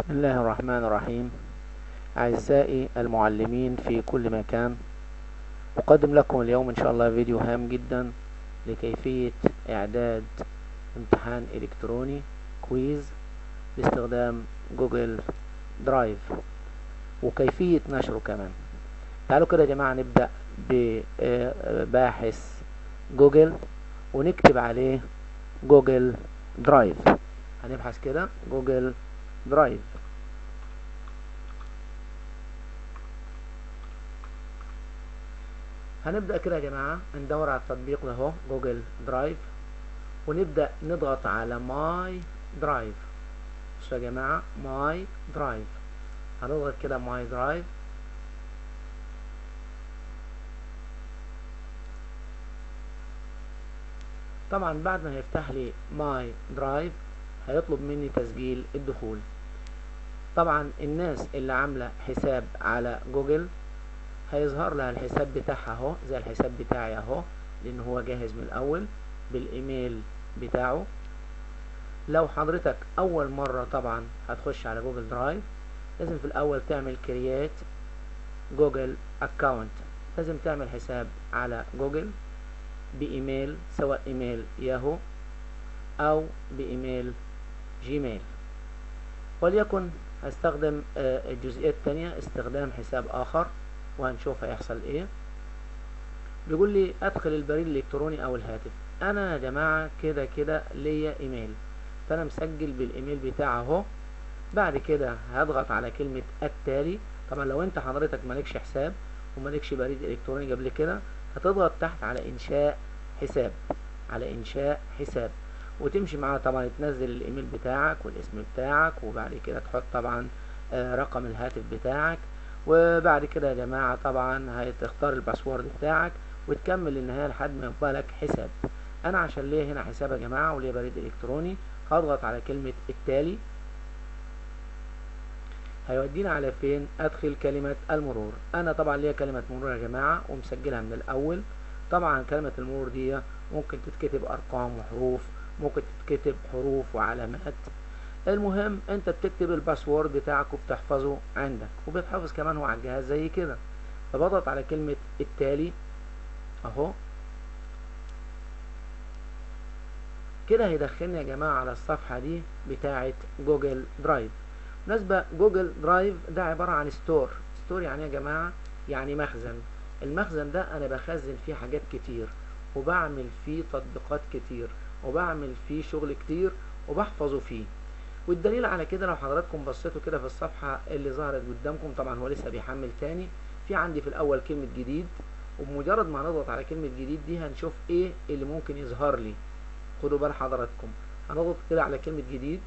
بسم الله الرحمن الرحيم أعزائي المعلمين في كل مكان أقدم لكم اليوم إن شاء الله فيديو هام جدا لكيفية إعداد امتحان إلكتروني كويز باستخدام جوجل درايف وكيفية نشره كمان تعالوا كده يا جماعة نبدأ بباحث جوجل ونكتب عليه جوجل درايف هنبحث كده جوجل درايف هنبدأ كده يا جماعة ندور على التطبيق ده اهو جوجل درايف ونبدأ نضغط على ماي درايف بصوا يا جماعة ماي درايف هنضغط كده ماي درايف طبعا بعد ما هيفتح لي ماي درايف هيطلب مني تسجيل الدخول طبعا الناس اللي عاملة حساب على جوجل هيظهر لها الحساب بتاعها اهو زي الحساب بتاعي اهو لان هو جاهز من الاول بالايميل بتاعه لو حضرتك اول مرة طبعا هتخش على جوجل درايف لازم في الاول تعمل كريات جوجل اكاونت لازم تعمل حساب على جوجل بايميل سواء ايميل ياهو او بايميل جيميل وليكن هستخدم الجزئية التانية استخدام حساب اخر وهنشوف هيحصل ايه بيقول لي ادخل البريد الالكتروني او الهاتف انا يا جماعة كده كده ليا ايميل فانا مسجل بالايميل بتاعه اهو بعد كده هضغط على كلمة التالي طبعا لو انت حضرتك مالكش حساب ومالكش بريد الكتروني قبل كده هتضغط تحت على انشاء حساب على انشاء حساب وتمشي معاه طبعا تنزل الايميل بتاعك والاسم بتاعك وبعد كده تحط طبعا رقم الهاتف بتاعك وبعد كده يا جماعة طبعا هتختار الباسورد بتاعك وتكمل للنهاية لحد ما يبقى لك حساب انا عشان ليه هنا حساب يا جماعة وليه بريد الكتروني هضغط على كلمة التالي هيودينا على فين ادخل كلمة المرور انا طبعا ليا كلمة مرور يا جماعة ومسجلها من الاول طبعا كلمة المرور دي ممكن تتكتب ارقام وحروف ممكن تتكتب حروف وعلامات المهم انت بتكتب الباسورد بتاعك وبتحفظه عندك وبتحفظ كمان هو على الجهاز زي كده فبضغط على كلمة التالي اهو كده هيدخلني يا جماعة على الصفحة دي بتاعة جوجل درايف بالنسبة جوجل درايف ده عبارة عن ستور ستور يعني يا جماعة يعني مخزن المخزن ده انا بخزن فيه حاجات كتير وبعمل فيه تطبيقات كتير وبعمل فيه شغل كتير وبحفظه فيه والدليل على كده لو حضراتكم بصيتوا كده في الصفحة اللي ظهرت قدامكم طبعا هو لسه بيحمل تاني في عندي في الاول كلمة جديد وبمجرد ما نضغط على كلمة جديد دي هنشوف ايه اللي ممكن يظهر لي خدوا بال حضراتكم هنضغط كده على كلمة جديد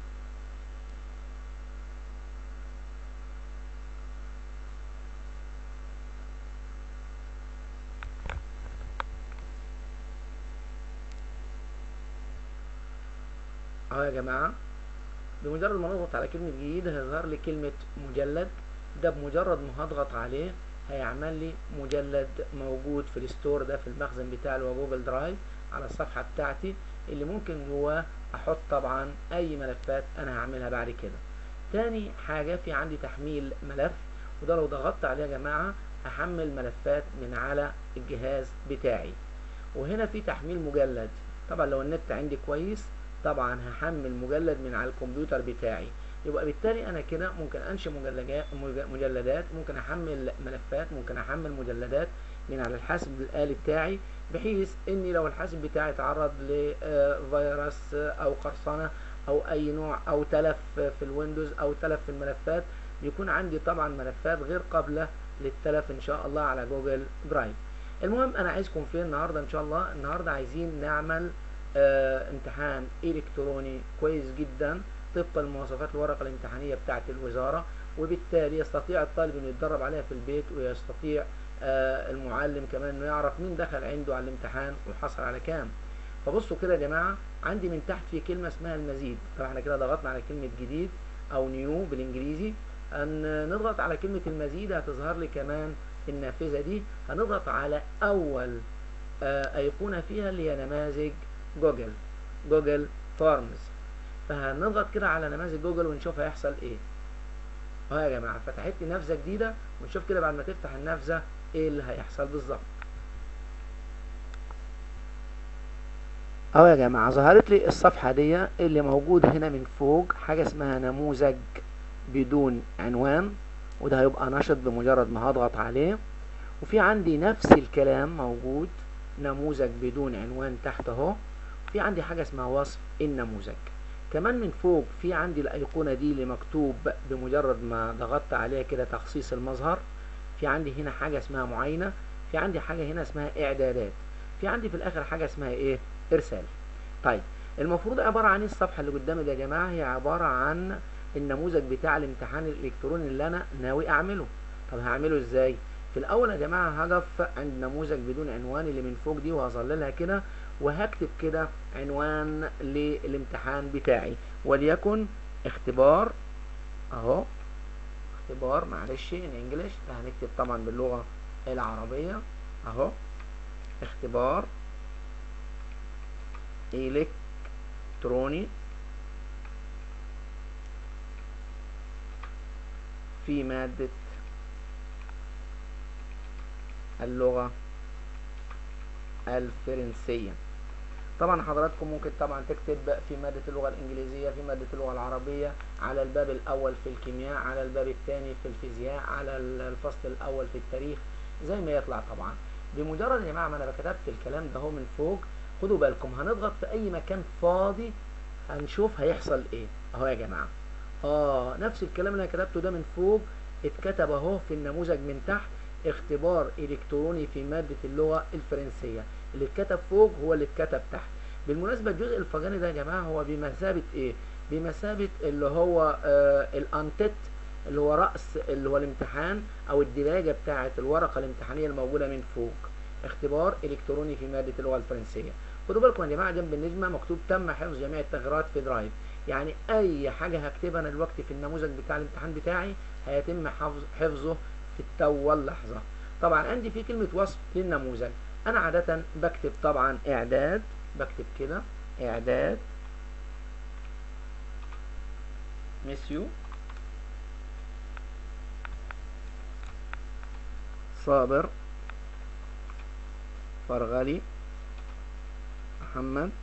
اهو يا جماعة بمجرد ما نضغط على كلمة جديد هيظهر لي كلمة مجلد ده بمجرد ما هضغط عليه هيعمل لي مجلد موجود في الستور ده في المخزن بتاعي اللي هو جوجل درايف على الصفحة بتاعتي اللي ممكن جواه احط طبعا اي ملفات انا هعملها بعد كده تاني حاجة في عندي تحميل ملف وده لو ضغطت عليه يا جماعة هحمل ملفات من على الجهاز بتاعي وهنا في تحميل مجلد طبعا لو النت عندي كويس طبعا هحمل مجلد من على الكمبيوتر بتاعي يبقى بالتالي انا كده ممكن انشئ مجلدات ممكن احمل ملفات ممكن احمل مجلدات من على الحاسب الآلي بتاعي بحيث اني لو الحاسب بتاعي تعرض لفيروس او قرصنة او اي نوع او تلف في الويندوز او تلف في الملفات يكون عندي طبعا ملفات غير قابلة للتلف ان شاء الله على جوجل درايف المهم انا عايزكم فين النهاردة ان شاء الله النهاردة عايزين نعمل آه امتحان الكتروني كويس جدا طبقا لمواصفات الورقة الامتحانية بتاعة الوزارة وبالتالي يستطيع الطالب انه يتدرب عليها في البيت ويستطيع آه المعلم كمان انه يعرف مين دخل عنده على الامتحان وحصل على كام فبصوا كده يا جماعة عندي من تحت في كلمة اسمها المزيد طبعا احنا كده ضغطنا على كلمة جديد او نيو بالانجليزي ان نضغط على كلمة المزيد هتظهر لي كمان النافذة دي هنضغط على اول آه ايقونة فيها اللي هي نماذج جوجل جوجل فارمز فهنضغط كده على نماذج جوجل ونشوف هيحصل ايه اهو يا جماعه فتحت لي نافذه جديده ونشوف كده بعد ما تفتح النافذه ايه اللي هيحصل بالظبط اهو يا جماعه ظهرت لي الصفحه دي اللي موجود هنا من فوق حاجه اسمها نموذج بدون عنوان وده هيبقى نشط بمجرد ما هضغط عليه وفي عندي نفس الكلام موجود نموذج بدون عنوان تحت اهو في عندي حاجه اسمها وصف النموذج كمان من فوق في عندي الايقونه دي اللي مكتوب بمجرد ما ضغطت عليها كده تخصيص المظهر في عندي هنا حاجه اسمها معاينه في عندي حاجه هنا اسمها اعدادات في عندي في الاخر حاجه اسمها ايه ارسال طيب المفروض عباره عن الصفحه اللي قدامي دي يا جماعه هي عباره عن النموذج بتاع الامتحان الالكتروني اللي انا ناوي اعمله طب هعمله ازاي في الاول يا جماعه هقف عند نموذج بدون عنوان اللي من فوق دي وهظللها كده وهكتب كده عنوان للامتحان بتاعي وليكن اختبار اهو اختبار معلش ان انجلش ده هنكتب طبعا باللغه العربيه اهو اختبار الكتروني في مادة اللغة الفرنسية طبعا حضراتكم ممكن طبعا تكتب في مادة اللغة الإنجليزية في مادة اللغة العربية على الباب الأول في الكيمياء على الباب الثاني في الفيزياء على الفصل الأول في التاريخ زي ما يطلع طبعا بمجرد يا جماعة ما أنا كتبت الكلام ده هو من فوق خدوا بالكم هنضغط في أي مكان فاضي هنشوف هيحصل إيه أهو يا جماعة اه نفس الكلام اللي انا كتبته ده من فوق اتكتب اهو في النموذج من تحت اختبار الكتروني في مادة اللغة الفرنسية اللي اتكتب فوق هو اللي اتكتب تحت بالمناسبة الجزء الفوقاني ده يا جماعة هو بمثابة ايه بمثابة اللي هو آه الانتت اللي هو رأس اللي هو الامتحان او الدلاجة بتاعة الورقة الامتحانية الموجودة من فوق اختبار الكتروني في مادة اللغة الفرنسية خدوا بالكم يا جماعة جنب النجمة مكتوب تم حفظ جميع التغييرات في درايف يعني اي حاجة هكتبها انا دلوقتي في النموذج بتاع الامتحان بتاعي هيتم حفظ حفظه في التو واللحظة طبعا عندي في كلمة وصف للنموذج انا عادة بكتب طبعا اعداد بكتب كده اعداد مسيو صابر فرغلي محمد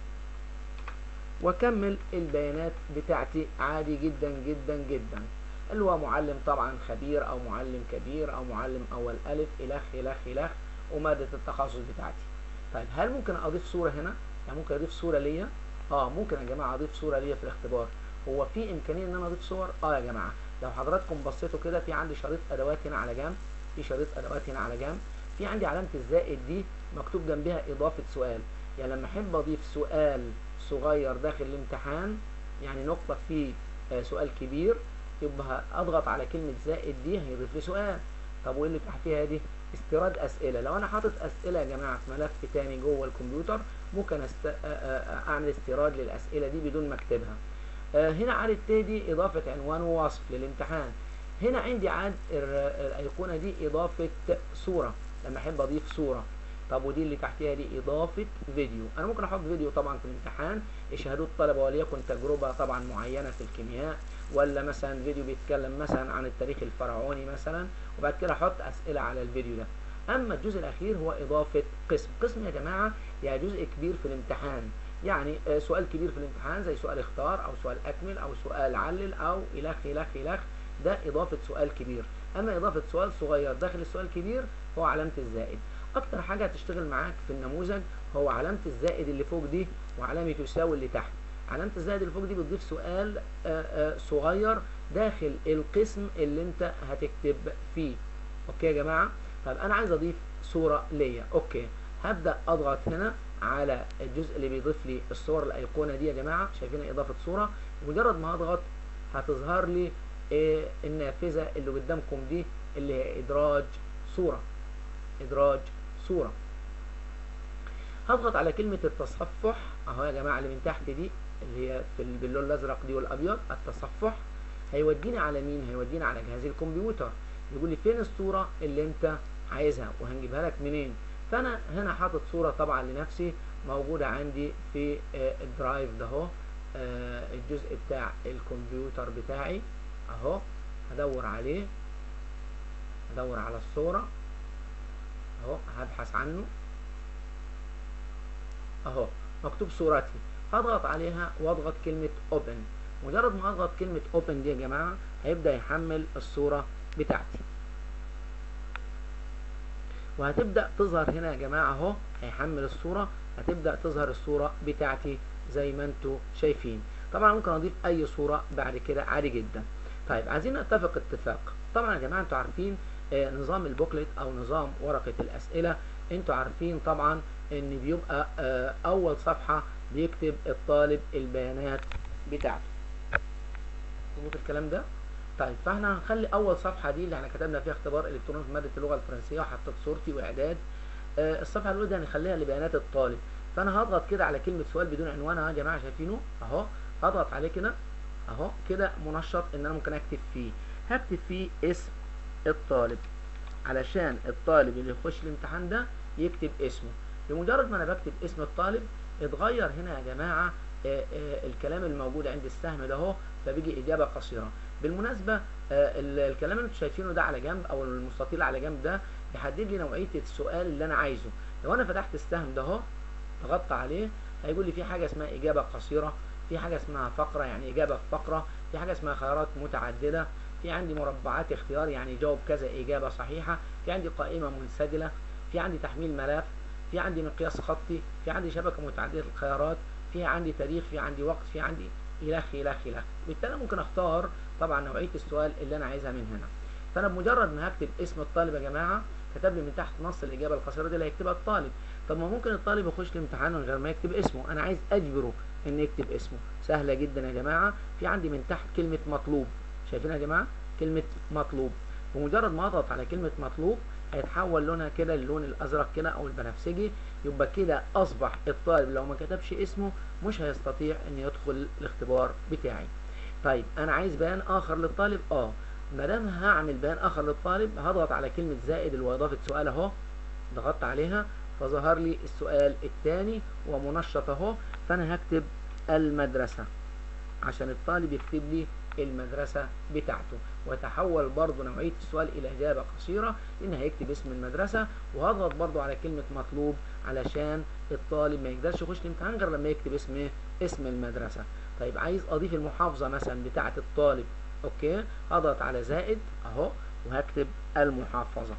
واكمل البيانات بتاعتي عادي جدا جدا جدا اللي هو معلم طبعا خبير او معلم كبير او معلم اول الف الخ الخ الخ ومادة التخصص بتاعتي طيب هل ممكن اضيف صورة هنا يعني ممكن اضيف صورة ليا اه ممكن يا جماعة اضيف صورة ليا في الاختبار هو في امكانية ان انا اضيف صور اه يا جماعة لو حضراتكم بصيتوا كده في عندي شريط ادوات هنا على جنب في شريط ادوات هنا على جنب في عندي علامة الزائد دي مكتوب جنبها اضافة سؤال يعني لما احب اضيف سؤال صغير داخل الامتحان يعني نقطة فيه آه سؤال كبير يبقى اضغط على كلمة زائد دي هيضيف لي سؤال طب وايه اللي تحتيها دي استيراد اسئلة لو انا حاطط اسئلة يا جماعة في ملف تاني جوه الكمبيوتر ممكن است... اعمل استيراد للاسئلة دي بدون ما اكتبها آه هنا عاد دي اضافة عنوان ووصف للامتحان هنا عندي عاد الايقونة دي اضافة صورة لما احب اضيف صورة طب ودي اللي تحتيها دي اضافه فيديو انا ممكن احط فيديو طبعا في الامتحان يشاهدوه الطلبه وليكن تجربه طبعا معينه في الكيمياء ولا مثلا فيديو بيتكلم مثلا عن التاريخ الفرعوني مثلا وبعد كده احط اسئله على الفيديو ده اما الجزء الاخير هو اضافه قسم قسم يا جماعه يعني جزء كبير في الامتحان يعني سؤال كبير في الامتحان زي سؤال اختار او سؤال اكمل او سؤال علل او الخ الخ الخ ده اضافه سؤال كبير اما اضافه سؤال صغير داخل السؤال الكبير هو علامه الزائد اكتر حاجة هتشتغل معاك في النموذج هو علامة الزائد اللي فوق دي وعلامة يساوي اللي تحت علامة الزائد اللي فوق دي بتضيف سؤال آآ آآ صغير داخل القسم اللي انت هتكتب فيه اوكي يا جماعة طب انا عايز اضيف صورة ليا اوكي هبدأ اضغط هنا على الجزء اللي بيضيف لي الصور الايقونة دي يا جماعة شايفين اضافة صورة مجرد ما اضغط هتظهر لي إيه النافذة اللي قدامكم دي اللي هي ادراج صورة ادراج صورة هضغط على كلمة التصفح اهو يا جماعة اللي من تحت دي اللي هي في باللون الازرق دي والابيض التصفح هيوديني على مين هيوديني على جهاز الكمبيوتر يقول لي فين الصورة اللي انت عايزها وهنجيبها لك منين فانا هنا حاطط صورة طبعا لنفسي موجودة عندي في الدرايف ده اهو الجزء بتاع الكمبيوتر بتاعي اهو هدور عليه هدور على الصورة اهو هبحث عنه اهو مكتوب صورتي هضغط عليها واضغط كلمة open مجرد ما اضغط كلمة open دي يا جماعة هيبدأ يحمل الصورة بتاعتي وهتبدأ تظهر هنا يا جماعة اهو هيحمل الصورة هتبدأ تظهر الصورة بتاعتي زي ما انتوا شايفين طبعا ممكن اضيف اي صورة بعد كده عادي جدا طيب عايزين نتفق اتفاق طبعا يا جماعة انتوا عارفين آه نظام البوكلت او نظام ورقة الاسئلة انتوا عارفين طبعا ان بيبقى آه اول صفحة بيكتب الطالب البيانات بتاعته مظبوط الكلام ده طيب فاحنا هنخلي اول صفحه دي اللي احنا كتبنا فيها اختبار الكتروني في ماده اللغه الفرنسيه وحطيت صورتي واعداد آه الصفحه الاولى دي هنخليها لبيانات الطالب فانا هضغط كده على كلمه سؤال بدون عنوان اهو يا جماعه شايفينه اهو هضغط عليه كده اهو كده منشط ان انا ممكن اكتب فيه هكتب فيه اسم الطالب علشان الطالب اللي يخش الامتحان ده يكتب اسمه بمجرد ما انا بكتب اسم الطالب اتغير هنا يا جماعه آآ آآ الكلام الموجود عند السهم ده اهو فبيجي اجابه قصيره بالمناسبه الكلام اللي انتم شايفينه ده على جنب او المستطيل على جنب ده يحدد لي نوعيه السؤال اللي انا عايزه لو انا فتحت السهم ده اهو ضغطت عليه هيقول لي في حاجه اسمها اجابه قصيره في حاجه اسمها فقره يعني اجابه في فقره في حاجه اسمها خيارات متعدده في عندي مربعات اختيار يعني جاوب كذا اجابه صحيحه في عندي قائمه منسجله في عندي تحميل ملف في عندي مقياس خطي في عندي شبكه متعدده الخيارات في عندي تاريخ في عندي وقت في عندي الخ الخ الخ بالتالي ممكن اختار طبعا نوعيه السؤال اللي انا عايزها من هنا فانا بمجرد ما هكتب اسم الطالب يا جماعه كتب لي من تحت نص الاجابه القصيره دي اللي هيكتبها الطالب طب ما ممكن الطالب يخش الامتحان من غير ما يكتب اسمه انا عايز اجبره ان يكتب اسمه سهله جدا يا جماعه في عندي من تحت كلمه مطلوب شايفين يا جماعه كلمه مطلوب بمجرد ما اضغط على كلمه مطلوب هيتحول لونها كده للون الازرق كده او البنفسجي يبقى كده اصبح الطالب لو ما كتبش اسمه مش هيستطيع ان يدخل الاختبار بتاعي طيب انا عايز بيان اخر للطالب اه ما دام هعمل بيان اخر للطالب هضغط على كلمه زائد اللي هو اضافه سؤال اهو ضغطت عليها فظهر لي السؤال الثاني ومنشط اهو فانا هكتب المدرسه عشان الطالب يكتب لي المدرسة بتاعته وتحول برضو نوعية السؤال إلى إجابة قصيرة لأن هيكتب اسم المدرسة وهضغط برضو على كلمة مطلوب علشان الطالب ما يقدرش يخش الامتحان غير لما يكتب اسم اسم المدرسة طيب عايز أضيف المحافظة مثلا بتاعة الطالب أوكي هضغط على زائد أهو وهكتب المحافظة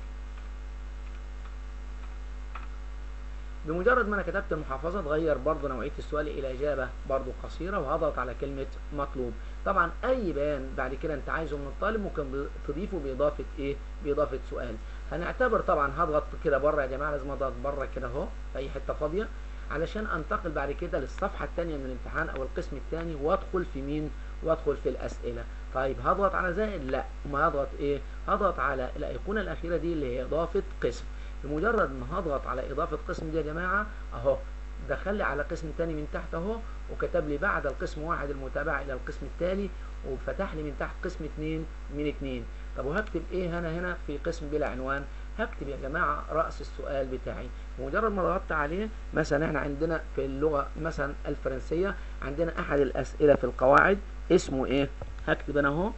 بمجرد ما انا كتبت المحافظه اتغير برضو نوعيه السؤال الى اجابه برضو قصيره وهضغط على كلمه مطلوب طبعا اي بيان بعد كده انت عايزه من الطالب ممكن تضيفه باضافه ايه باضافه سؤال هنعتبر طبعا هضغط كده بره يا جماعه لازم اضغط بره كده اهو في اي حته فاضيه علشان انتقل بعد كده للصفحه الثانيه من الامتحان او القسم الثاني وادخل في مين وادخل في الاسئله طيب هضغط على زائد لا ما هضغط ايه هضغط على الايقونه الاخيره دي اللي هي اضافه قسم بمجرد ما هضغط على اضافه قسم دي يا جماعه اهو دخل لي على قسم تاني من تحت اهو وكتب لي بعد القسم واحد المتابعه الى القسم التالي وفتح لي من تحت قسم اتنين من اتنين طب وهكتب ايه هنا هنا في قسم بلا عنوان هكتب يا جماعه راس السؤال بتاعي بمجرد ما ضغطت عليه مثلا احنا عندنا في اللغه مثلا الفرنسيه عندنا احد الاسئله في القواعد اسمه ايه هكتب انا اهو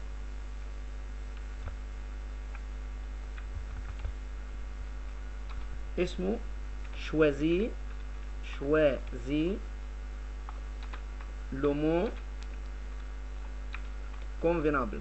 اسمه choisis choisis le mot convenable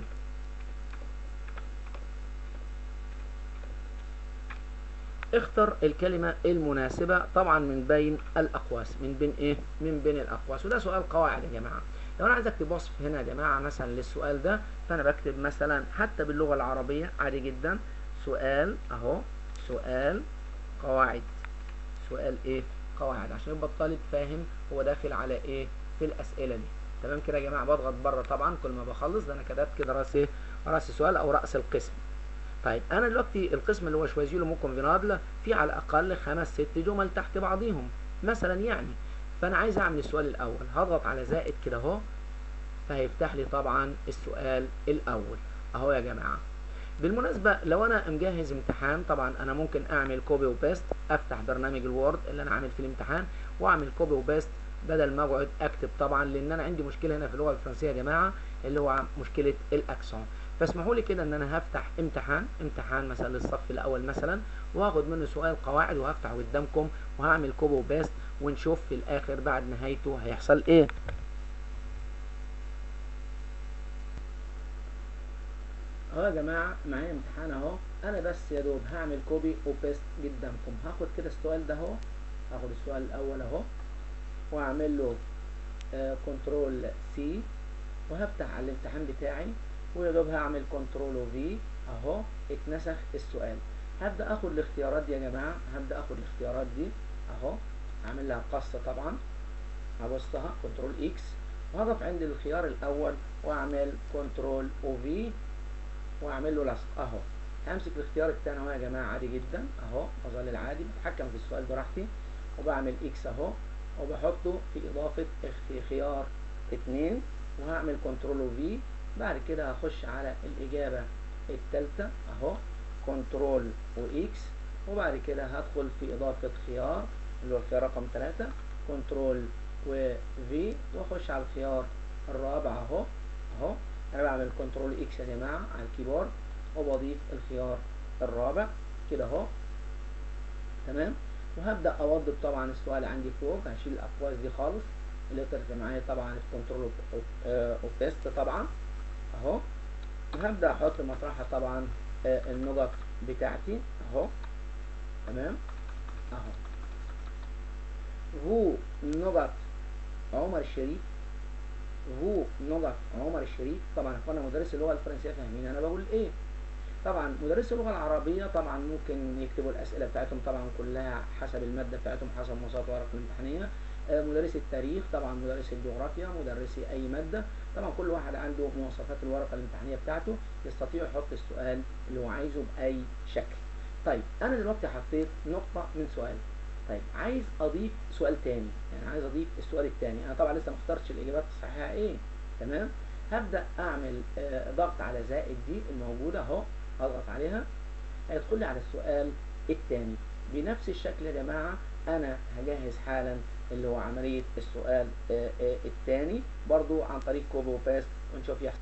اختر الكلمة المناسبة طبعا من بين الأقواس من بين إيه؟ من بين الأقواس وده سؤال قواعد يا جماعة لو أنا عايز أكتب وصف هنا يا جماعة مثلا للسؤال ده فأنا بكتب مثلا حتى باللغة العربية عادي جدا سؤال أهو سؤال قواعد سؤال ايه قواعد عشان يبقى الطالب فاهم هو داخل على ايه في الاسئله دي تمام كده يا جماعه بضغط بره طبعا كل ما بخلص ده انا كتبت كده راس ايه راس السؤال او راس القسم طيب انا دلوقتي القسم اللي هو شوازيلو مو كونفينابل فيه على الاقل خمس ست جمل تحت بعضيهم مثلا يعني فانا عايز اعمل السؤال الاول هضغط على زائد كده اهو فهيفتح لي طبعا السؤال الاول اهو يا جماعه بالمناسبة لو أنا مجهز امتحان طبعا أنا ممكن أعمل كوبي وبيست أفتح برنامج الوورد اللي أنا عامل في الامتحان وأعمل كوبي وبيست بدل ما أقعد أكتب طبعا لأن أنا عندي مشكلة هنا في اللغة الفرنسية يا جماعة اللي هو مشكلة الأكسون فاسمحوا لي كده ان انا هفتح امتحان امتحان مثلا للصف الاول مثلا وهاخد منه سؤال قواعد وهفتحه قدامكم وهعمل كوبي وباست ونشوف في الاخر بعد نهايته هيحصل ايه اهو يا جماعه معايا امتحان اهو انا بس يا دوب هعمل كوبي وبيست قدامكم هاخد كده السؤال ده اهو هاخد السؤال الاول اهو واعمل له كنترول سي وهفتح على الامتحان بتاعي ويا دوب هعمل كنترول في اهو اتنسخ السؤال هبدا اخد الاختيارات دي يا جماعه هبدا اخد الاختيارات دي اهو هعمل لها قصه طبعا هبصها كنترول اكس وهضغط عند الخيار الاول واعمل كنترول او في واعمل له لصق اهو همسك الاختيار الثاني اهو يا جماعه عادي جدا اهو بظل عادي بتحكم في السؤال براحتي وبعمل اكس اهو وبحطه في اضافه خيار اتنين وهعمل كنترول في بعد كده هخش على الاجابه الثالثه اهو كنترول واكس وبعد كده هدخل في اضافه خيار اللي هو الخيار رقم 3 كنترول وفي واخش على الخيار الرابع اهو اهو انا بعمل كنترول اكس يا جماعه على الكيبورد وبضيف الخيار الرابع كده اهو تمام وهبدا اوضب طبعا السؤال عندي فوق هشيل الاقواس دي خالص اللي طلعت معايا طبعا في كنترول اوف تيست طبعا اهو وهبدا احط مطرحها طبعا النقط بتاعتي اهو تمام اهو هو نقط عمر الشريف هو نقط عمر الشريف طبعا اخوانا مدرس اللغه الفرنسيه فاهمين انا بقول ايه طبعا مدرس اللغه العربيه طبعا ممكن يكتبوا الاسئله بتاعتهم طبعا كلها حسب الماده بتاعتهم حسب مواصفات الورقه الامتحانيه مدرس التاريخ طبعا مدرس الجغرافيا مدرسي اي ماده طبعا كل واحد عنده مواصفات الورقه الامتحانيه بتاعته يستطيع يحط السؤال اللي هو عايزه باي شكل طيب انا دلوقتي حطيت نقطه من سؤال طيب عايز اضيف سؤال تاني يعني عايز اضيف السؤال التاني انا طبعا لسه ما اخترتش الاجابات الصحيحه ايه تمام هبدا اعمل آه ضغط على زائد دي الموجوده اهو اضغط عليها هيدخل لي على السؤال التاني بنفس الشكل يا جماعه انا هجهز حالا اللي هو عمليه السؤال آه آه التاني برضو عن طريق كوبي وباست ونشوف يحصل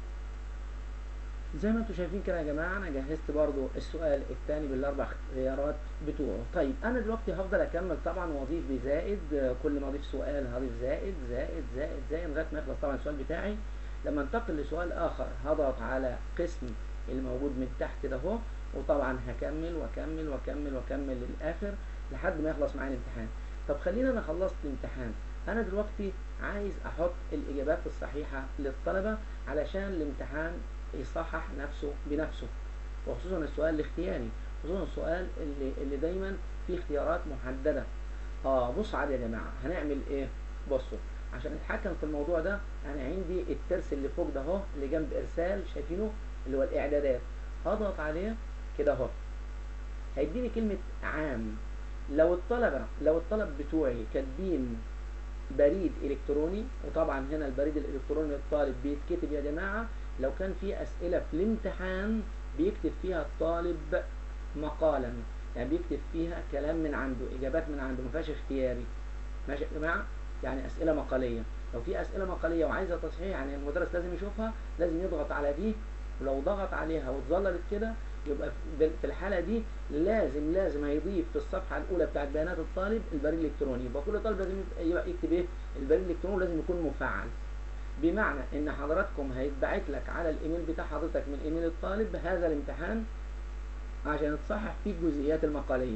زي ما انتم شايفين كده يا جماعه انا جهزت برضو السؤال الثاني بالاربع اختيارات بتوعه طيب انا دلوقتي هفضل اكمل طبعا واضيف بزائد كل ما اضيف سؤال هضيف زائد زائد زائد زائد لغايه ما يخلص طبعا السؤال بتاعي لما انتقل لسؤال اخر هضغط على قسم الموجود من تحت ده اهو وطبعا هكمل واكمل واكمل واكمل للاخر لحد ما يخلص معايا الامتحان طب خلينا انا خلصت الامتحان انا دلوقتي عايز احط الاجابات الصحيحه للطلبه علشان الامتحان يصحح نفسه بنفسه وخصوصا السؤال الاختياري خصوصا السؤال اللي اللي دايما فيه اختيارات محدده اه بص على يا جماعه هنعمل ايه بصوا عشان نتحكم في الموضوع ده انا عندي الترس اللي فوق ده اهو اللي جنب ارسال شايفينه اللي هو الاعدادات هضغط عليه كده اهو هيديني كلمه عام لو الطلبه لو الطلب بتوعي كاتبين بريد الكتروني وطبعا هنا البريد الالكتروني للطالب بيتكتب يا جماعه لو كان في اسئله في الامتحان بيكتب فيها الطالب مقالا يعني بيكتب فيها كلام من عنده اجابات من عنده ما فيهاش اختياري ماشي يا جماعه يعني اسئله مقاليه لو في اسئله مقاليه وعايزه تصحيح يعني المدرس لازم يشوفها لازم يضغط على دي ولو ضغط عليها واتظللت كده يبقى في الحاله دي لازم لازم هيضيف في الصفحه الاولى بتاعت بيانات الطالب البريد الالكتروني يبقى كل طالب لازم يكتب ايه البريد الالكتروني لازم يكون مفعل بمعنى ان حضراتكم هيتبعت لك على الايميل بتاع حضرتك من ايميل الطالب هذا الامتحان عشان تصحح فيه الجزئيات المقاليه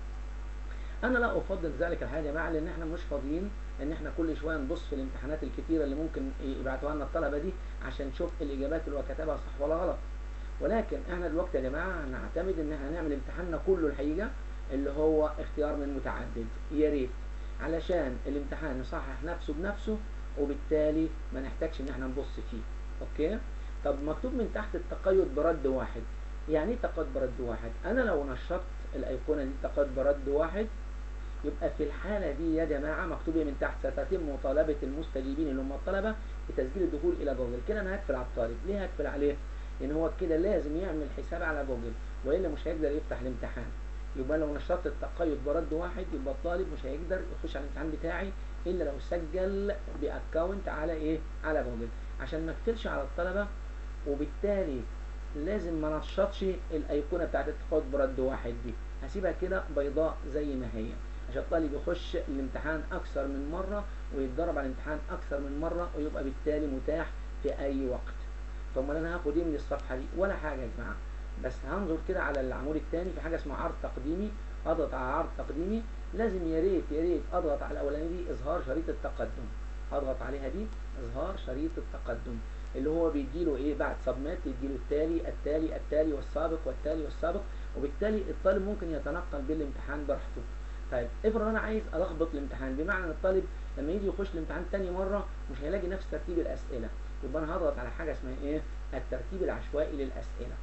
انا لا افضل ذلك الحقيقه يا جماعه لان احنا مش فاضيين ان احنا كل شويه نبص في الامتحانات الكتيره اللي ممكن يبعتوها لنا الطلبه دي عشان نشوف الاجابات اللي هو كتبها صح ولا غلط ولكن احنا دلوقتي يا جماعه هنعتمد ان احنا نعمل امتحاننا كله الحقيقه اللي هو اختيار من متعدد يا ريت علشان الامتحان يصحح نفسه بنفسه وبالتالي ما نحتاجش ان احنا نبص فيه اوكي طب مكتوب من تحت التقيد برد واحد يعني ايه تقيد برد واحد انا لو نشطت الايقونه دي تقيد برد واحد يبقى في الحاله دي يا جماعه مكتوب من تحت ستتم مطالبه المستجيبين اللي هم الطلبه بتسجيل الدخول الى جوجل كده انا هقفل على الطالب ليه هقفل عليه لان هو كده لازم يعمل حساب على جوجل والا مش هيقدر يفتح الامتحان يبقى لو نشطت التقيد برد واحد يبقى الطالب مش هيقدر يخش على الامتحان بتاعي الا لو سجل باكونت على ايه على جوجل عشان ما اقفلش على الطلبه وبالتالي لازم ما نشطش الايقونه بتاعت اتخاذ برد واحد دي هسيبها كده بيضاء زي ما هي عشان الطالب يخش الامتحان اكثر من مره ويتدرب على الامتحان اكثر من مره ويبقى بالتالي متاح في اي وقت طب ما انا هاخد ايه من الصفحه دي ولا حاجه يا جماعه بس هنظر كده على العمود الثاني في حاجه اسمها عرض تقديمي اضغط على عرض تقديمي لازم يا ريت يا ريت اضغط على الاولانيه دي اظهار شريط التقدم اضغط عليها دي اظهار شريط التقدم اللي هو بيديله ايه بعد سبميت يديله التالي التالي التالي والسابق والتالي والسابق وبالتالي الطالب ممكن يتنقل بالامتحان براحته طيب افرض انا عايز الخبط الامتحان بمعنى ان الطالب لما يجي يخش الامتحان تاني مره مش هيلاقي نفس ترتيب الاسئله يبقى انا هضغط على حاجه اسمها ايه الترتيب العشوائي للاسئله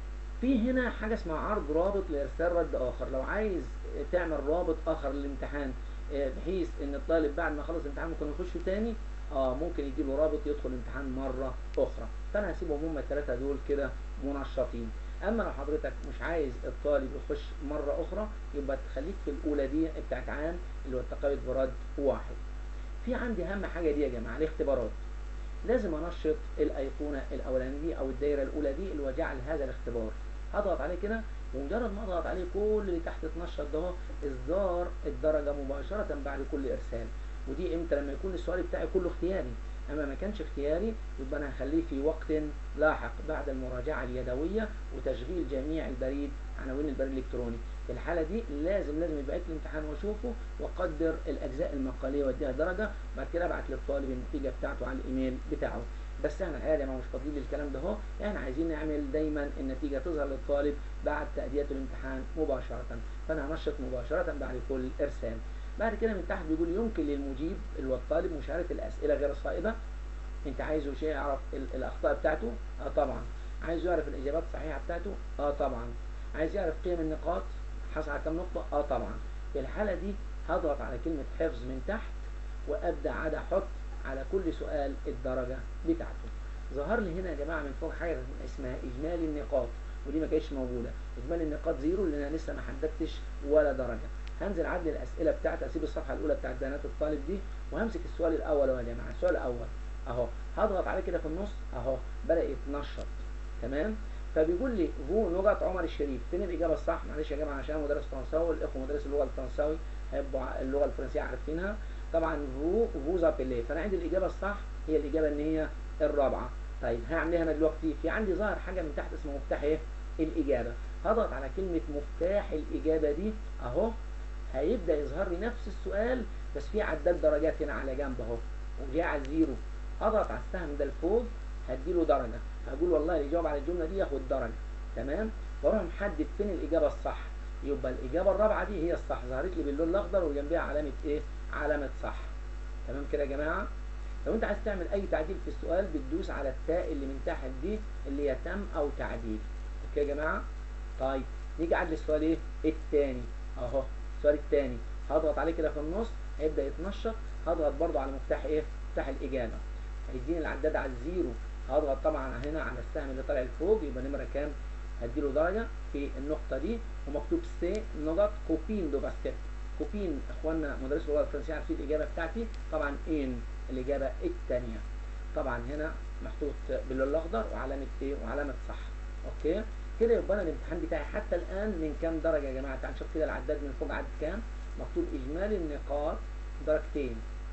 في هنا حاجه اسمها عرض رابط لارسال رد اخر لو عايز تعمل رابط اخر للامتحان بحيث ان الطالب بعد ما خلص الامتحان ممكن يخش تاني اه ممكن يديله رابط يدخل الامتحان مره اخرى فانا هسيبهم هم الثلاثه دول كده منشطين اما لو حضرتك مش عايز الطالب يخش مره اخرى يبقى تخليك في الاولى دي بتاعت عام اللي هو التقابل برد واحد في عندي اهم حاجه دي يا جماعه الاختبارات لازم انشط الايقونه الاولانيه دي او الدايره الاولى دي اللي هو جعل هذا الاختبار هضغط عليه كده ومجرد ما اضغط عليه كل اللي تحت اتنشط ده اهو اصدار الدرجه مباشره بعد كل ارسال ودي امتى لما يكون السؤال بتاعي كله اختياري اما ما كانش اختياري يبقى انا هخليه في وقت لاحق بعد المراجعه اليدويه وتشغيل جميع البريد عناوين البريد الالكتروني في الحاله دي لازم لازم يبعت لي الامتحان واشوفه واقدر الاجزاء المقاليه واديها درجه بعد كده ابعت للطالب النتيجه بتاعته على الايميل بتاعه بس احنا الحقيقه يا جماعه مش فاضيين للكلام ده اهو احنا عايزين نعمل دايما النتيجه تظهر للطالب بعد تاديه الامتحان مباشره فانا هنشط مباشره بعد كل ارسال بعد كده من تحت بيقول يمكن للمجيب اللي هو الطالب مشاهده الاسئله غير الصائبه انت عايزه شيء يعرف الاخطاء بتاعته اه طبعا عايز يعرف الاجابات الصحيحه بتاعته اه طبعا عايز يعرف قيم النقاط حصل على كام نقطه اه طبعا في الحاله دي هضغط على كلمه حفظ من تحت وابدا عاد احط على كل سؤال الدرجه بتاعته ظهر لي هنا يا جماعه من فوق حاجه اسمها اجمالي النقاط ودي ما كانتش موجوده اجمالي النقاط زيرو لان انا لسه ما حددتش ولا درجه هنزل عدل الاسئله بتاعتي اسيب الصفحه الاولى بتاعت بيانات الطالب دي وهمسك السؤال الاول يا جماعه السؤال الاول اهو هضغط عليه كده في النص اهو بدا يتنشط تمام فبيقول لي هو نقط عمر الشريف فين الاجابه الصح معلش يا جماعه عشان مدرس فرنساوي الاخوه مدرس اللغه الفرنساوي هيبقوا اللغه الفرنسيه عارفينها طبعا فو فو زابيلي فانا عندي الاجابه الصح هي الاجابه ان هي الرابعه طيب هعمل ايه انا دلوقتي في عندي ظاهر حاجه من تحت اسمها مفتاح ايه الاجابه هضغط على كلمه مفتاح الاجابه دي اهو هيبدا يظهر لي نفس السؤال بس في عداد درجات هنا على جنب اهو وجاي على الزيرو اضغط على السهم ده لفوق هديله درجه هقول والله اللي يجاوب على الجمله دي ياخد درجه تمام واروح محدد فين الاجابه الصح يبقى الاجابه الرابعه دي هي الصح ظهرت لي باللون الاخضر وجنبها علامه ايه علامه صح تمام كده يا جماعه لو انت عايز تعمل اي تعديل في السؤال بتدوس على التاء اللي من تحت دي اللي هي تم او تعديل اوكي يا جماعه طيب نيجي عدل السؤال ايه الثاني اهو السؤال الثاني هضغط عليه كده في النص هيبدا يتنشط هضغط برضو على مفتاح ايه مفتاح الاجابه هيديني العداد على الزيرو هضغط طبعا هنا على السهم اللي طالع لفوق يبقى نمره كام هديله درجه في النقطه دي ومكتوب سي نقط كوبين دو باستيت كوبين اخواننا مدرس اللغه الفرنسيه عارفين الاجابه بتاعتي طبعا ان الاجابه الثانيه طبعا هنا محطوط باللون الاخضر وعلامه ايه وعلامه صح اوكي كده يبقى انا الامتحان بتاعي حتى الان من كام درجه يا جماعه تعالوا نشوف كده العداد من فوق عدد كام مكتوب اجمالي النقاط درجتين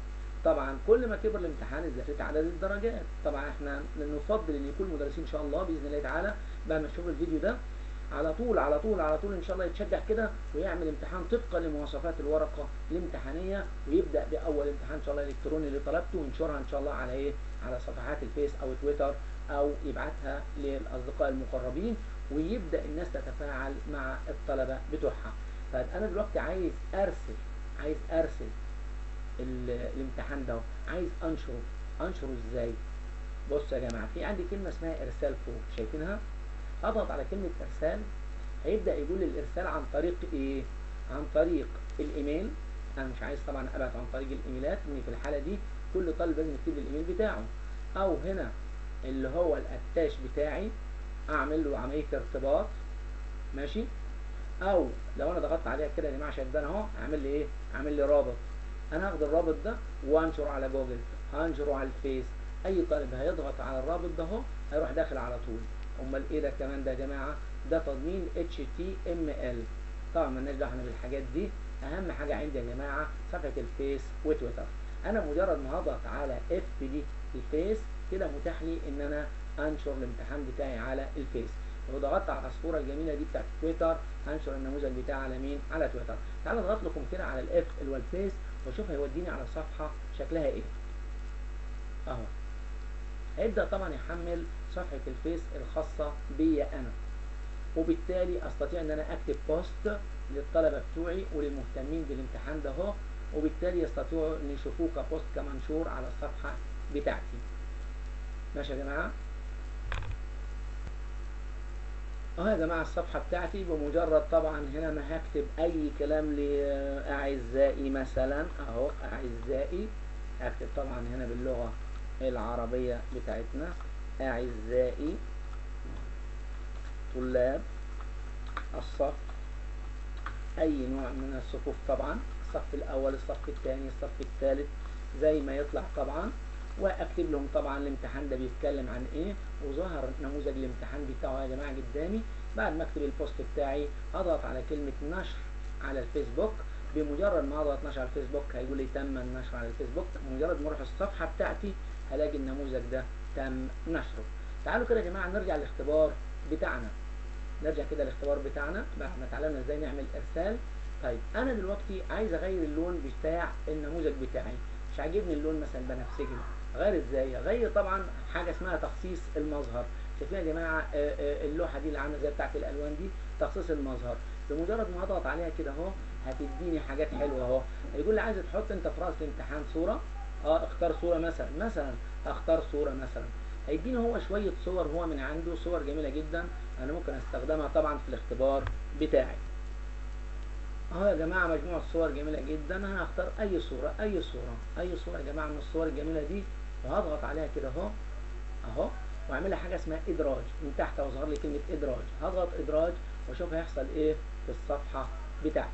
طبعا كل ما كبر الامتحان زادت عدد الدرجات طبعا احنا نفضل ان يكون المدرسين ان شاء الله باذن الله تعالى بعد ما تشوف الفيديو ده على طول على طول على طول ان شاء الله يتشجع كده ويعمل امتحان طبقا لمواصفات الورقه الامتحانيه ويبدا باول امتحان ان شاء الله الكتروني اللي طلبته وينشرها ان شاء الله على ايه على صفحات الفيس او تويتر او يبعتها للاصدقاء المقربين ويبدا الناس تتفاعل مع الطلبه بتوعها طيب انا دلوقتي عايز ارسل عايز ارسل الامتحان ده عايز انشره انشره ازاي بصوا يا جماعه في عندي كلمه اسمها ارسال فوق شايفينها اضغط على كلمه ارسال هيبدا يقول لي الارسال عن طريق ايه عن طريق الايميل انا مش عايز طبعا ابعت عن طريق الايميلات ان في الحاله دي كل طالب لازم يكتب لي الايميل بتاعه او هنا اللي هو الاتاش بتاعي اعمل له عمليه ارتباط ماشي او لو انا ضغطت عليها كده يا جماعه شايف اهو اعمل لي ايه اعمل لي رابط انا هاخد الرابط ده وانشره على جوجل هنشره على الفيس اي طالب هيضغط على الرابط ده اهو هيروح داخل على طول امال ايه ده كمان ده يا جماعه ده تضمين HTML طبعا مالناش دعوه احنا بالحاجات دي اهم حاجه عندي يا جماعه صفحه الفيس وتويتر انا مجرد ما هضغط على اف دي الفيس كده متاح لي ان انا انشر الامتحان بتاعي على الفيس لو ضغطت على الصوره الجميله دي بتاعت تويتر هنشر النموذج بتاعي على مين على تويتر تعالوا اضغط لكم كده على الاف اللي هو الفيس واشوف هيوديني على صفحه شكلها ايه اهو هيبدا طبعا يحمل صفحه الفيس الخاصه بيا انا وبالتالي استطيع ان انا اكتب بوست للطلبه بتوعي وللمهتمين بالامتحان ده اهو وبالتالي يستطيعوا ان يشوفوه كبوست كمنشور على الصفحه بتاعتي ماشي يا جماعه اهو يا جماعه الصفحه بتاعتي بمجرد طبعا هنا ما هكتب اي كلام لاعزائي مثلا اهو اعزائي هكتب طبعا هنا باللغه العربيه بتاعتنا اعزائي طلاب الصف اي نوع من الصفوف طبعا الصف الاول الصف الثاني الصف الثالث زي ما يطلع طبعا واكتب لهم طبعا الامتحان ده بيتكلم عن ايه وظهر نموذج الامتحان بتاعه يا جماعه قدامي بعد ما اكتب البوست بتاعي اضغط على كلمه نشر على الفيسبوك بمجرد ما اضغط نشر على الفيسبوك هيقول لي تم النشر على الفيسبوك مجرد ما اروح الصفحه بتاعتي هلاقي النموذج ده تم نشره تعالوا كده يا جماعه نرجع للاختبار بتاعنا نرجع كده للاختبار بتاعنا بعد ما اتعلمنا ازاي نعمل ارسال طيب انا دلوقتي عايز اغير اللون بتاع النموذج بتاعي مش عاجبني اللون مثلا بنفسجي اغير ازاي اغير طبعا حاجه اسمها تخصيص المظهر شايفين يا جماعه اللوحه دي اللي عامله زي بتاعت الالوان دي تخصيص المظهر بمجرد ما اضغط عليها كده اهو هتديني حاجات حلوه اهو هيقول لي عايز تحط انت في راس الامتحان صوره اه اختار صوره مثلا مثلا اختار صوره مثلا هيديني هو شويه صور هو من عنده صور جميله جدا انا ممكن استخدمها طبعا في الاختبار بتاعي اهو يا جماعه مجموعه صور جميله جدا انا هختار اي صوره اي صوره اي صوره يا جماعه من الصور الجميله دي وهضغط عليها كده اهو اهو واعملها حاجه اسمها ادراج من تحت وظهر لي كلمه ادراج هضغط ادراج واشوف هيحصل ايه في الصفحه بتاعتي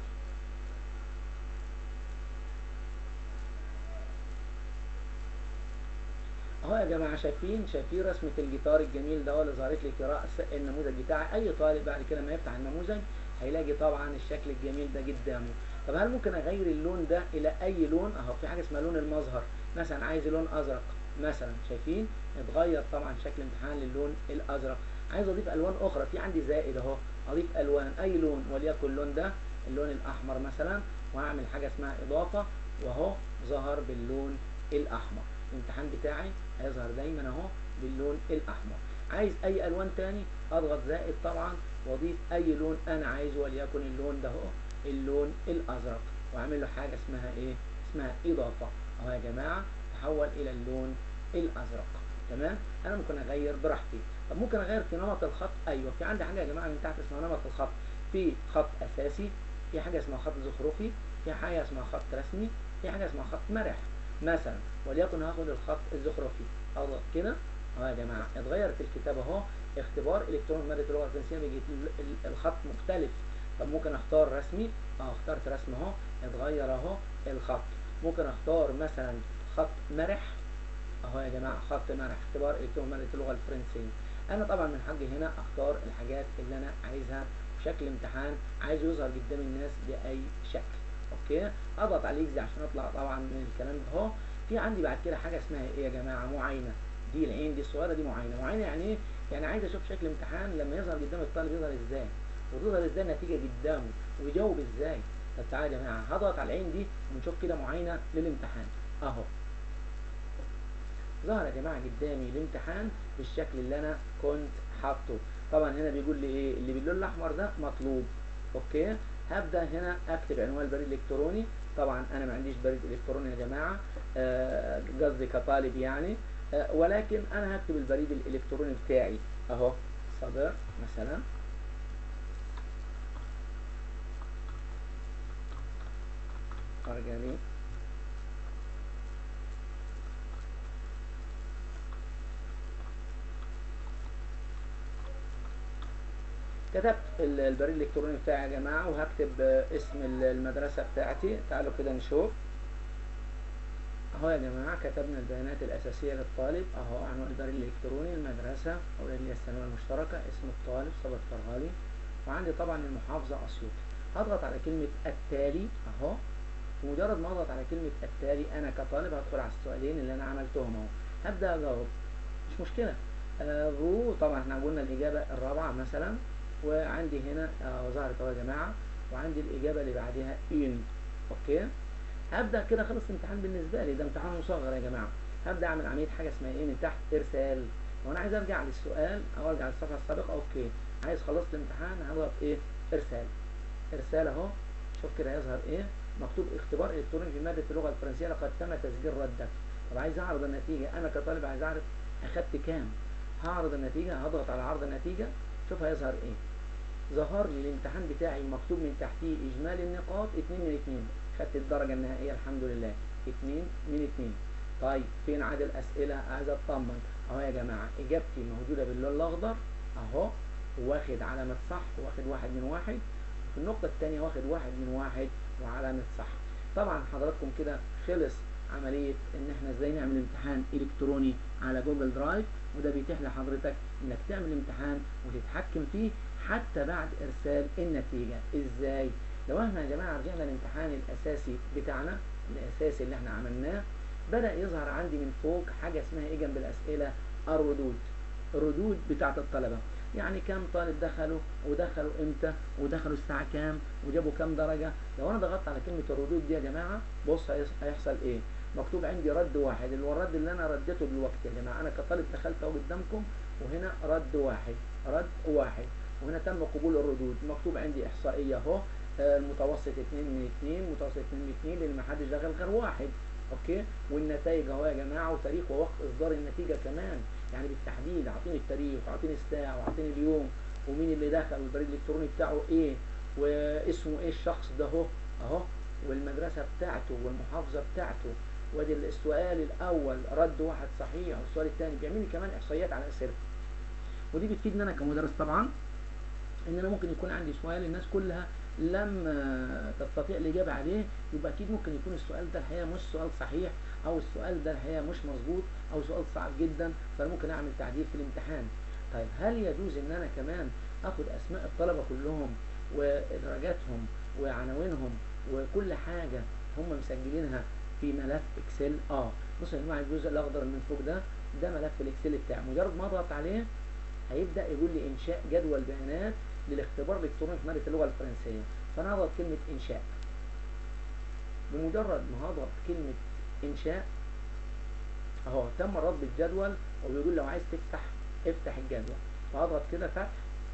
اهو يا جماعه شايفين شايفين رسمه الجيتار الجميل ده اللي ظهرت لي في راس النموذج بتاعي اي طالب بعد كده ما يفتح النموذج هيلاقي طبعا الشكل الجميل ده قدامه طب هل ممكن اغير اللون ده الى اي لون اهو في حاجه اسمها لون المظهر مثلا عايز لون ازرق مثلا شايفين اتغير طبعا شكل الامتحان للون الازرق عايز اضيف الوان اخرى في عندي زائد اهو اضيف الوان اي لون وليكن اللون ده اللون الاحمر مثلا وهعمل حاجه اسمها اضافه وهو ظهر باللون الاحمر الامتحان بتاعي هيظهر دايما اهو باللون الاحمر عايز اي الوان تاني اضغط زائد طبعا واضيف اي لون انا عايزه وليكن اللون ده اهو اللون الازرق واعمل له حاجه اسمها ايه اسمها اضافه اهو يا جماعه تحول الى اللون الازرق تمام انا ممكن اغير براحتي طب ممكن اغير في نمط الخط ايوه في عندي حاجه يا جماعه من تحت اسمها نمط الخط في خط اساسي في حاجه اسمها خط زخرفي في حاجه اسمها خط رسمي في حاجه اسمها خط مرح مثلا وليكن هاخد الخط الزخرفي اضغط كده اهو يا جماعه اتغيرت الكتابه اهو اختبار الكترون ماده اللغه الفرنسيه بيجي الخط مختلف طب ممكن اختار رسمي اه اخترت رسم اهو اتغير اهو الخط ممكن اختار مثلا خط مرح اهو يا جماعه خط مرح اختبار الكترون ماده اللغه الفرنسيه انا طبعا من حقي هنا اختار الحاجات اللي انا عايزها بشكل امتحان عايز يظهر قدام الناس باي شكل اوكي اضغط على اكزي عشان اطلع طبعا من الكلام ده اهو في عندي بعد كده حاجه اسمها ايه يا جماعه معاينه دي العين دي الصغيره دي معاينه معاينه يعني ايه يعني عايز اشوف شكل امتحان لما يظهر قدام الطالب يظهر ازاي وتظهر ازاي النتيجه قدامه ويجاوب ازاي طب تعالى يا جماعه هضغط على العين دي ونشوف كده معاينه للامتحان اهو ظهر يا جماعه قدامي الامتحان بالشكل اللي انا كنت حاطه طبعا هنا بيقول لي ايه اللي باللون الاحمر ده مطلوب اوكي هبدا هنا اكتب عنوان البريد الالكتروني طبعا انا ما عنديش بريد الكتروني يا جماعه قصدي آه كطالب يعني آه ولكن انا هكتب البريد الالكتروني بتاعي اهو صدر مثلا ارجاني كتبت البريد الالكتروني بتاعي يا جماعه وهكتب اسم المدرسه بتاعتي تعالوا كده نشوف اهو يا جماعة كتبنا البيانات الأساسية للطالب اهو عنوان البريد الإلكتروني المدرسة أو اللي هي الثانوية المشتركة اسم الطالب صبت فرغالي وعندي طبعا المحافظة أسيوط هضغط على كلمة التالي اهو بمجرد ما اضغط على كلمة التالي أنا كطالب هدخل على السؤالين اللي أنا عملتهم اهو هبدأ أجاوب مش مشكلة آه رو طبعا احنا قلنا الإجابة الرابعة مثلا وعندي هنا آه ظهرت اهو يا جماعة وعندي الإجابة اللي بعدها إن أوكي هبدأ كده خلص الامتحان بالنسبة لي ده امتحان مصغر يا جماعة هبدأ أعمل عملية حاجة اسمها إيه من تحت إرسال لو أنا عايز أرجع للسؤال أو أرجع للصفحة السابقة أوكي عايز خلصت الامتحان هضغط إيه إرسال إرسال أهو شوف كده هيظهر إيه مكتوب اختبار إلكتروني في مادة اللغة الفرنسية لقد تم تسجيل ردك طب عايز أعرض النتيجة أنا كطالب عايز أعرف أخدت كام هعرض النتيجة هضغط على عرض النتيجة شوف هيظهر إيه ظهر لي الامتحان بتاعي مكتوب من تحتيه إجمالي النقاط 2 من 2 خدت الدرجة النهائية الحمد لله 2 من 2 طيب فين عدد الأسئلة عايز أطمن أهو يا جماعة إجابتي موجودة باللون الأخضر أهو واخد علامة صح واخد واحد من واحد في النقطة الثانية واخد واحد من واحد وعلامة صح طبعا حضراتكم كده خلص عملية ان احنا ازاي نعمل امتحان الكتروني على جوجل درايف وده بيتيح لحضرتك انك تعمل امتحان وتتحكم فيه حتى بعد ارسال النتيجة ازاي لو احنا يا جماعة رجعنا الامتحان الاساسي بتاعنا الاساسي اللي احنا عملناه بدأ يظهر عندي من فوق حاجة اسمها ايه جنب الاسئلة الردود الردود بتاعت الطلبة يعني كم طالب دخلوا ودخلوا امتى ودخلوا الساعة كام وجابوا كام درجة لو انا ضغطت على كلمة الردود دي يا جماعة بص هيحصل ايه مكتوب عندي رد واحد اللي هو الرد اللي انا رديته دلوقتي يا جماعة انا كطالب دخلت اهو قدامكم وهنا رد واحد رد واحد وهنا تم قبول الردود مكتوب عندي احصائية اهو المتوسط 2 من 2 متوسط 2 من 2 لان ما حدش دخل غير واحد اوكي والنتائج اهو يا جماعه وتاريخ ووقت اصدار النتيجه كمان يعني بالتحديد اعطيني التاريخ واعطيني الساعه واعطيني اليوم ومين اللي دخل والبريد الالكتروني بتاعه ايه واسمه ايه الشخص ده اهو اهو والمدرسه بتاعته والمحافظه بتاعته وادي السؤال الاول رد واحد صحيح والسؤال الثاني بيعمل لي كمان احصائيات على اسئله ودي بتفيدني انا كمدرس طبعا ان انا ممكن يكون عندي سؤال الناس كلها لم تستطيع الإجابة عليه يبقى أكيد ممكن يكون السؤال ده الحقيقة مش سؤال صحيح أو السؤال ده الحقيقة مش مظبوط أو سؤال صعب جدا فأنا ممكن أعمل تعديل في الامتحان طيب هل يجوز إن أنا كمان أخد أسماء الطلبة كلهم ودرجاتهم وعناوينهم وكل حاجة هم مسجلينها في ملف اكسل اه بصوا يا جماعه الجزء الاخضر من فوق ده ده ملف الاكسل بتاعي مجرد ما اضغط عليه هيبدا يقول لي انشاء جدول بيانات للاختبار الالكتروني في ماده اللغه الفرنسيه فانا هضغط كلمه انشاء بمجرد ما هضغط كلمه انشاء اهو تم رد الجدول وبيقول لو عايز تفتح افتح الجدول فهضغط كده فتح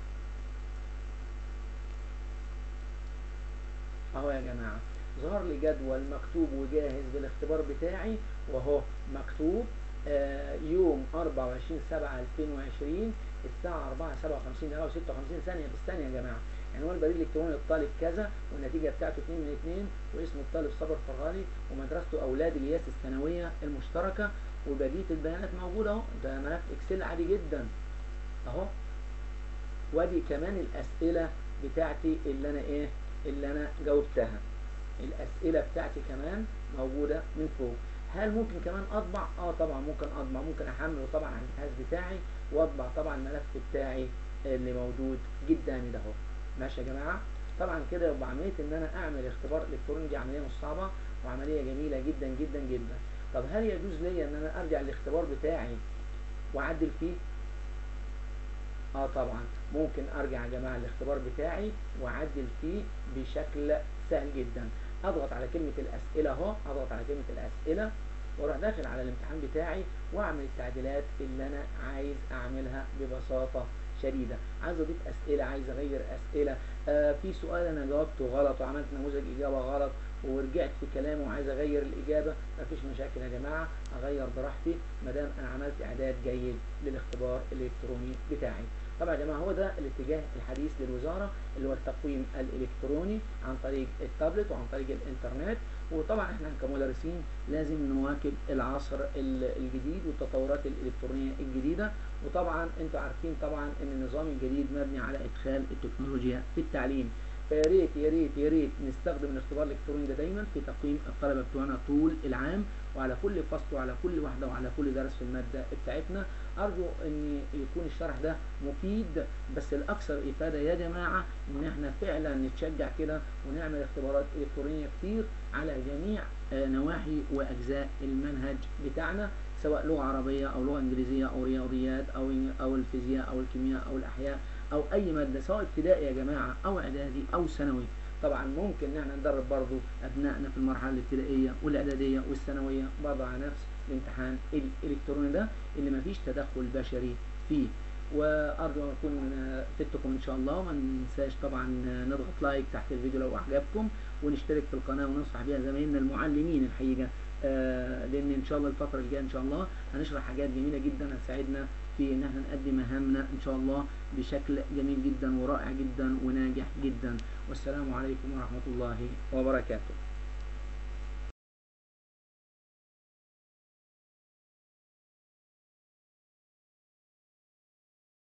اهو يا جماعه ظهر لي جدول مكتوب وجاهز بالاختبار بتاعي وهو مكتوب آه يوم 24 7 2020 الساعة 4 57 دقيقة و56 ثانية بالثانية يا جماعة يعني هو البريد الإلكتروني للطالب كذا والنتيجة بتاعته 2 من 2 واسم الطالب صبر فرغالي ومدرسته أولاد الياس الثانوية المشتركة وبقية البيانات موجودة أهو ده ملف إكسل عادي جدا أهو وادي كمان الأسئلة بتاعتي اللي أنا إيه اللي أنا جاوبتها الأسئلة بتاعتي كمان موجودة من فوق هل ممكن كمان اطبع اه طبعا ممكن اطبع ممكن احمله طبعا على الجهاز بتاعي واطبع طبعا الملف بتاعي اللي موجود قدامي ده اهو ماشي يا جماعه طبعا كده يبقى عمليه ان انا اعمل اختبار الكتروني دي عمليه مش صعبه وعمليه جميله جدا جدا جدا طب هل يجوز لي ان انا ارجع الاختبار بتاعي واعدل فيه اه طبعا ممكن ارجع يا جماعه الاختبار بتاعي واعدل فيه بشكل سهل جدا اضغط على كلمة الاسئلة اهو اضغط على كلمة الاسئلة واروح داخل على الامتحان بتاعي واعمل التعديلات اللي انا عايز اعملها ببساطة شديدة عايز اضيف اسئلة عايز اغير اسئلة آه في سؤال انا جاوبته غلط وعملت نموذج اجابة غلط ورجعت في كلامه وعايز اغير الاجابة مفيش مشاكل يا جماعة اغير براحتي ما دام انا عملت اعداد جيد للاختبار الالكتروني بتاعي طبعا يا جماعه هو ده الاتجاه الحديث للوزاره اللي هو التقويم الالكتروني عن طريق التابلت وعن طريق الانترنت وطبعا احنا كمدرسين لازم نواكب العصر الجديد والتطورات الالكترونيه الجديده وطبعا انتوا عارفين طبعا ان النظام الجديد مبني على ادخال التكنولوجيا في التعليم فيا ريت يا ريت يا ريت نستخدم الاختبار الالكتروني ده دايما في تقييم الطلبه بتوعنا طول العام وعلى كل فصل وعلى كل واحدة وعلى كل درس في المادة بتاعتنا أرجو أن يكون الشرح ده مفيد بس الأكثر إفادة يا جماعة إن احنا فعلا نتشجع كده ونعمل اختبارات إلكترونية كتير على جميع آه، نواحي وأجزاء المنهج بتاعنا سواء لغة عربية أو لغة إنجليزية أو رياضيات أو أو الفيزياء أو الكيمياء أو الأحياء أو أي مادة سواء ابتدائي يا جماعة أو إعدادي أو ثانوي طبعا ممكن ان احنا ندرب برضو ابنائنا في المرحله الابتدائيه والاعداديه والثانويه برضه على نفس الامتحان الالكتروني ده اللي مفيش تدخل بشري فيه وارجو ان اكون فدتكم ان شاء الله وما ننساش طبعا نضغط لايك تحت الفيديو لو اعجبكم ونشترك في القناه وننصح بيها زمايلنا المعلمين الحقيقه آه لان ان شاء الله الفتره الجايه ان شاء الله هنشرح حاجات جميله جدا هتساعدنا في ان احنا نقدم مهامنا ان شاء الله بشكل جميل جدا ورائع جدا وناجح جدا والسلام عليكم ورحمه الله وبركاته